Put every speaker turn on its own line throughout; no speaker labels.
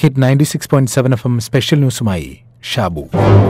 hit ninety six point seven F M special ന്യൂസുമായി ഷാബു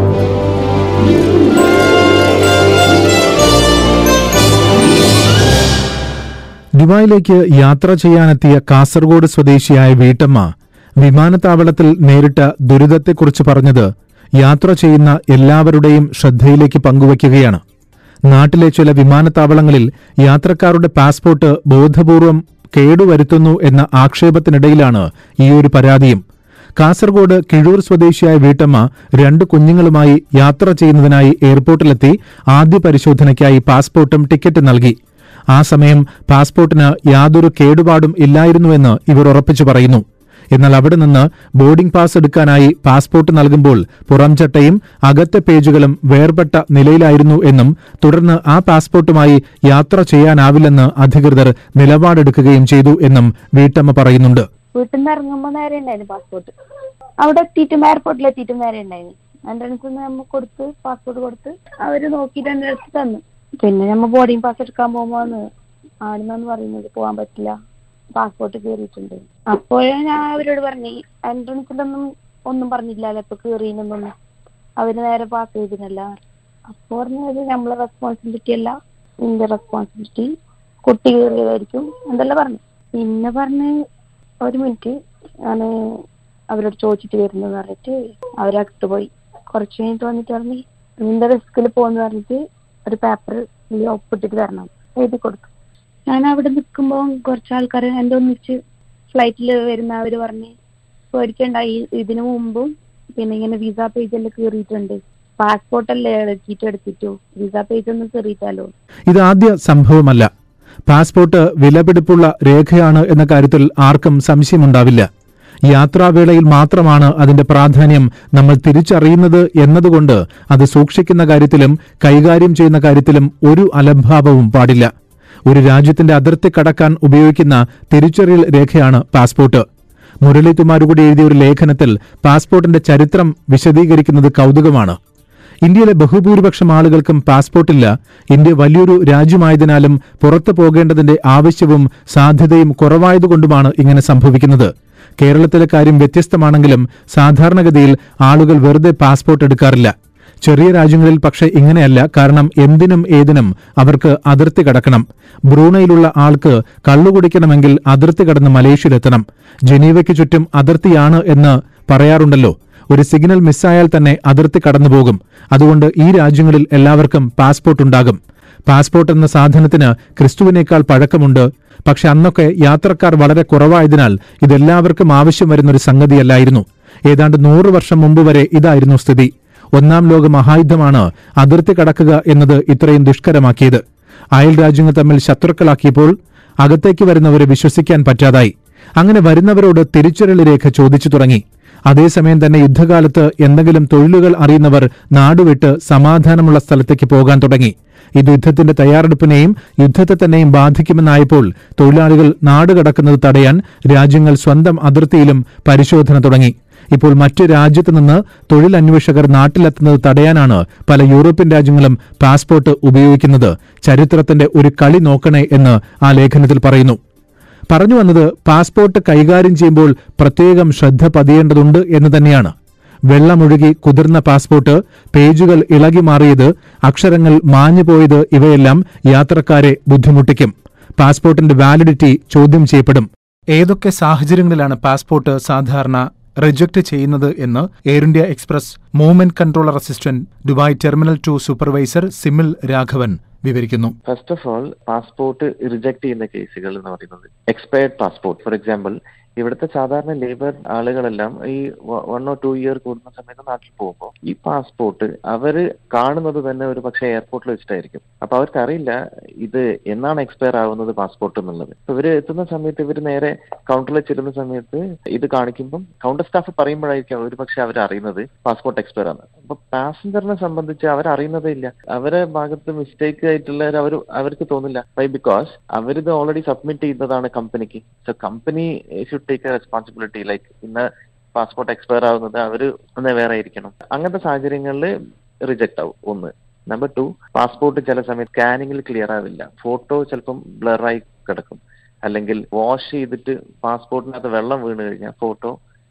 ദുബായിലേക്ക് യാത്ര ചെയ്യാനെത്തിയ കാസർഗോഡ് സ്വദേശിയായ വീട്ടമ്മ വിമാനത്താവളത്തിൽ നേരിട്ട ദുരിതത്തെക്കുറിച്ച് പറഞ്ഞത് യാത്ര ചെയ്യുന്ന എല്ലാവരുടെയും ശ്രദ്ധയിലേക്ക് പങ്കുവയ്ക്കുകയാണ് നാട്ടിലെ ചില വിമാനത്താവളങ്ങളിൽ യാത്രക്കാരുടെ പാസ്പോർട്ട് ബോധപൂർവം കേടുവരുത്തുന്നു എന്ന ആക്ഷേപത്തിനിടയിലാണ് ഈയൊരു പരാതിയും കാസർഗോഡ് കിഴൂർ സ്വദേശിയായ വീട്ടമ്മ രണ്ട് കുഞ്ഞുങ്ങളുമായി യാത്ര ചെയ്യുന്നതിനായി എയർപോർട്ടിലെത്തി ആദ്യ പരിശോധനയ്ക്കായി പാസ്പോർട്ടും ടിക്കറ്റ് നൽകി ആ സമയം പാസ്പോർട്ടിന് യാതൊരു കേടുപാടും ഇല്ലായിരുന്നുവെന്ന് ഇവർ ഉറപ്പിച്ചു പറയുന്നു എന്നാൽ അവിടെ നിന്ന് ബോർഡിംഗ് പാസ് എടുക്കാനായി പാസ്പോർട്ട് നൽകുമ്പോൾ പുറംചട്ടയും അകത്തെ പേജുകളും വേർപെട്ട നിലയിലായിരുന്നു എന്നും തുടർന്ന് ആ പാസ്പോർട്ടുമായി യാത്ര ചെയ്യാനാവില്ലെന്ന് അധികൃതർ നിലപാടെടുക്കുകയും ചെയ്തു എന്നും വീട്ടമ്മ പറയുന്നുണ്ട്
വീട്ടിൽ നിന്ന് ഇറങ്ങുമ്പോ നേരെ ഉണ്ടായിരുന്നു പാസ്പോർട്ട് അവിടെ എത്തിയിട്ടും എയർപോർട്ടിൽ എത്തിയിട്ടും നേരെ ഉണ്ടായിരുന്നു എൻട്രൻസ് നമ്മ കൊടുത്ത് പാസ്പോർട്ട് കൊടുത്ത് അവര് നോക്കിയിട്ട് എന്റെ അടുത്ത് തന്നു പിന്നെ നമ്മ ബോർഡിംഗ് പാസ് എടുക്കാൻ പോകുമ്പോന്ന് ആടുന്നാന്ന് പറയുന്നത് പോകാൻ പറ്റില്ല പാസ്പോർട്ട് കയറിയിട്ടുണ്ട് അപ്പോൾ ഞാൻ അവരോട് പറഞ്ഞു എൻട്രൻസിലൊന്നും ഒന്നും പറഞ്ഞില്ലല്ലോ ഇപ്പൊ കയറിയെന്നൊന്നും അവര് നേരെ പാസ് ചെയ്തിനല്ല അപ്പൊ പറഞ്ഞത് നമ്മളെ റെസ്പോൺസിബിലിറ്റി അല്ല നിന്റെ റെസ്പോൺസിബിലിറ്റി കുട്ടി കയറിയതായിരിക്കും എന്തെല്ലാം പറഞ്ഞു പിന്നെ പറഞ്ഞ് ഒരു മിനിറ്റ് ഞാൻ അവരോട് ചോദിച്ചിട്ട് വരുന്നെന്ന് പറഞ്ഞിട്ട് അവരകത്ത് പോയി കുറച്ച് കഴിഞ്ഞിട്ട് വന്നിട്ട് പറഞ്ഞു നിന്റെ റിസ്കിൽ പോകുന്ന പറഞ്ഞിട്ട് ഒരു പേപ്പർ ഒപ്പിട്ടിട്ട് തരണം എഴുതി കൊടുത്തു ഞാൻ അവിടെ നിൽക്കുമ്പോൾ കുറച്ച് ആൾക്കാർ എൻ്റെ ഒന്നിച്ച് ഫ്ലൈറ്റിൽ വരുന്ന അവർ പറഞ്ഞ് പേടിക്കണ്ട ഈ ഇതിനു മുമ്പും പിന്നെ ഇങ്ങനെ വിസ പേജെല്ലാം കയറിയിട്ടുണ്ട് പാസ്പോർട്ടല്ലേ ഇളക്കിയിട്ട് എടുത്തിട്ടു വിസ പേജ് ഒന്നും കയറിയിട്ടാലോ
ഇതാദ്യ സംഭവമല്ല പാസ്പോർട്ട് വിലപിടിപ്പുള്ള രേഖയാണ് എന്ന കാര്യത്തിൽ ആർക്കും സംശയമുണ്ടാവില്ല യാത്രാവേളയിൽ മാത്രമാണ് അതിന്റെ പ്രാധാന്യം നമ്മൾ തിരിച്ചറിയുന്നത് എന്നതുകൊണ്ട് അത് സൂക്ഷിക്കുന്ന കാര്യത്തിലും കൈകാര്യം ചെയ്യുന്ന കാര്യത്തിലും ഒരു അലംഭാവവും പാടില്ല ഒരു രാജ്യത്തിന്റെ അതിർത്തി കടക്കാൻ ഉപയോഗിക്കുന്ന തിരിച്ചറിയൽ രേഖയാണ് പാസ്പോർട്ട് മുരളി തുമാരുകൂടി എഴുതിയ ഒരു ലേഖനത്തിൽ പാസ്പോർട്ടിന്റെ ചരിത്രം വിശദീകരിക്കുന്നത് കൗതുകമാണ് ഇന്ത്യയിലെ ബഹുഭൂരിപക്ഷം ആളുകൾക്കും പാസ്പോർട്ടില്ല ഇന്ത്യ വലിയൊരു രാജ്യമായതിനാലും പുറത്തു പോകേണ്ടതിന്റെ ആവശ്യവും സാധ്യതയും കുറവായതുകൊണ്ടുമാണ് ഇങ്ങനെ സംഭവിക്കുന്നത് കേരളത്തിലെ കാര്യം വ്യത്യസ്തമാണെങ്കിലും സാധാരണഗതിയിൽ ആളുകൾ വെറുതെ പാസ്പോർട്ട് എടുക്കാറില്ല ചെറിയ രാജ്യങ്ങളിൽ പക്ഷേ ഇങ്ങനെയല്ല കാരണം എന്തിനും ഏതിനും അവർക്ക് അതിർത്തി കടക്കണം ബ്രൂണയിലുള്ള ആൾക്ക് കള്ളുകുടിക്കണമെങ്കിൽ അതിർത്തി കടന്ന് മലേഷ്യയിലെത്തണം ജനീവയ്ക്ക് ചുറ്റും അതിർത്തിയാണ് എന്ന് പറയാറുണ്ടല്ലോ ഒരു സിഗ്നൽ മിസ്സായാൽ തന്നെ അതിർത്തി കടന്നുപോകും അതുകൊണ്ട് ഈ രാജ്യങ്ങളിൽ എല്ലാവർക്കും പാസ്പോർട്ട് ഉണ്ടാകും പാസ്പോർട്ട് എന്ന സാധനത്തിന് ക്രിസ്തുവിനേക്കാൾ പഴക്കമുണ്ട് പക്ഷെ അന്നൊക്കെ യാത്രക്കാർ വളരെ കുറവായതിനാൽ ഇതെല്ലാവർക്കും ആവശ്യം വരുന്നൊരു സംഗതിയല്ലായിരുന്നു ഏതാണ്ട് നൂറ് വർഷം മുമ്പ് വരെ ഇതായിരുന്നു സ്ഥിതി ഒന്നാം ലോക മഹായുദ്ധമാണ് അതിർത്തി കടക്കുക എന്നത് ഇത്രയും ദുഷ്കരമാക്കിയത് അയൽ രാജ്യങ്ങൾ തമ്മിൽ ശത്രുക്കളാക്കിയപ്പോൾ അകത്തേക്ക് വരുന്നവരെ വിശ്വസിക്കാൻ പറ്റാതായി അങ്ങനെ വരുന്നവരോട് തിരിച്ചറിയൽ രേഖ ചോദിച്ചു തുടങ്ങി അതേസമയം തന്നെ യുദ്ധകാലത്ത് എന്തെങ്കിലും തൊഴിലുകൾ അറിയുന്നവർ നാടുവിട്ട് സമാധാനമുള്ള സ്ഥലത്തേക്ക് പോകാൻ തുടങ്ങി ഇത് യുദ്ധത്തിന്റെ തയ്യാറെടുപ്പിനെയും യുദ്ധത്തെ തന്നെയും ബാധിക്കുമെന്നായപ്പോൾ തൊഴിലാളികൾ നാടുകടക്കുന്നത് തടയാൻ രാജ്യങ്ങൾ സ്വന്തം അതിർത്തിയിലും പരിശോധന തുടങ്ങി ഇപ്പോൾ മറ്റു രാജ്യത്തു നിന്ന് തൊഴിലന്വേഷകർ നാട്ടിലെത്തുന്നത് തടയാനാണ് പല യൂറോപ്യൻ രാജ്യങ്ങളും പാസ്പോർട്ട് ഉപയോഗിക്കുന്നത് ചരിത്രത്തിന്റെ ഒരു കളി നോക്കണേ എന്ന് ആ ലേഖനത്തിൽ പറയുന്നു പറഞ്ഞു വന്നത് പാസ്പോർട്ട് കൈകാര്യം ചെയ്യുമ്പോൾ പ്രത്യേകം ശ്രദ്ധ പതിയേണ്ടതുണ്ട് എന്ന് തന്നെയാണ് വെള്ളമൊഴുകി കുതിർന്ന പാസ്പോർട്ട് പേജുകൾ ഇളകി മാറിയത് അക്ഷരങ്ങൾ മാഞ്ഞുപോയത് ഇവയെല്ലാം യാത്രക്കാരെ ബുദ്ധിമുട്ടിക്കും പാസ്പോർട്ടിന്റെ വാലിഡിറ്റി ചോദ്യം ചെയ്യപ്പെടും ഏതൊക്കെ സാഹചര്യങ്ങളിലാണ് പാസ്പോർട്ട് സാധാരണ റിജക്ട് ചെയ്യുന്നത് എന്ന് Air India express movement controller assistant Dubai terminal two supervisor Simil Raghavan വിവരിക്കുന്നു
first of all passport reject ചെയ്യുന്ന കേസുകൾ എന്ന് പറയുന്നത് എക്സ്പയർഡ് പാസ്പോർട്ട് ഫോർ എക്സാമ്പിൾ ഇവിടുത്തെ സാധാരണ ലേബർ ആളുകളെല്ലാം ഈ വൺ ഓർ ടു ഇയർ കൂടുന്ന സമയത്ത് നാട്ടിൽ പോകുമ്പോൾ ഈ പാസ്പോർട്ട് അവര് കാണുന്നത് തന്നെ ഒരു പക്ഷേ എയർപോർട്ടിൽ വെച്ചിട്ടായിരിക്കും അപ്പൊ അവർക്ക് അറിയില്ല ഇത് എന്നാണ് എക്സ്പയർ ആവുന്നത് പാസ്പോർട്ട് എന്നുള്ളത് അപ്പൊ ഇവര് എത്തുന്ന സമയത്ത് ഇവര് നേരെ കൗണ്ടറിൽ ചെല്ലുന്ന സമയത്ത് ഇത് കാണിക്കുമ്പോൾ കൗണ്ടർ സ്റ്റാഫ് പറയുമ്പോഴായിരിക്കും ഒരു പക്ഷെ അവർ അറിയുന്നത് പാസ്പോർട്ട് എക്സ്പയർ ആണ് അപ്പൊ പാസഞ്ചറിനെ സംബന്ധിച്ച് അവർ അറിയുന്നതേ ഇല്ല അവരെ ഭാഗത്ത് മിസ്റ്റേക്ക് ആയിട്ടുള്ള അവർ അവർക്ക് തോന്നില്ല വൈ ബിക്കോസ് അവരിത് ഓൾറെഡി സബ്മിറ്റ് ചെയ്തതാണ് കമ്പനിക്ക് so company should take a responsibility like ഇന്ന് പാസ്പോർട്ട് എക്സ്പയർ ആവുന്നത് അവര് ഒന്ന് വേറെ ആയിരിക്കണം അങ്ങനത്തെ സാഹചര്യങ്ങളിൽ റിജക്ട് ആവും ഒന്ന് നമ്പർ ടു പാസ്പോർട്ട് ചില സമയത്ത് സ്കാനിങ്ങിൽ ക്ലിയർ ആവില്ല ഫോട്ടോ ചിലപ്പം ബ്ലറായി കിടക്കും അല്ലെങ്കിൽ വാഷ് ചെയ്തിട്ട് പാസ്പോർട്ടിനകത്ത് വെള്ളം വീണ് കഴിഞ്ഞാൽ ഫോട്ടോ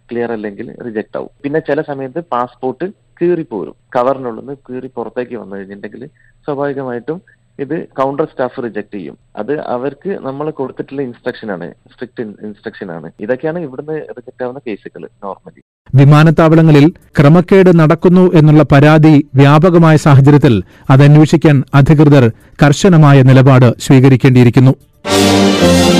ക്ലിയർ അല്ലെങ്കിൽ റിജക്ട് ആവും പിന്നെ ചില സമയത്ത് പാസ്പോർട്ട് കീറിപ്പോരും കവറിനുള്ളിൽ നിന്ന് കീറി പുറത്തേക്ക് വന്നു കഴിഞ്ഞിട്ടുണ്ടെങ്കിൽ സ്വാഭാവികമായിട്ടും ഇത് കൗണ്ടർ സ്റ്റാഫ് റിജക്ട് ചെയ്യും അത് അവർക്ക് നമ്മൾ കൊടുത്തിട്ടുള്ള ഇൻസ്ട്രക്ഷൻ ആണ് സ്ട്രിക്ട് ഇൻസ്ട്രക്ഷൻ ആണ് ഇതൊക്കെയാണ് ഇവിടുന്ന് റിജക്ട് ആവുന്ന കേസുകൾ നോർമലി
വിമാനത്താവളങ്ങളിൽ ക്രമക്കേട് നടക്കുന്നു എന്നുള്ള പരാതി വ്യാപകമായ സാഹചര്യത്തിൽ അതന്വേഷിക്കാൻ അധികൃതർ കർശനമായ നിലപാട് സ്വീകരിക്കേണ്ടിയിരിക്കുന്നു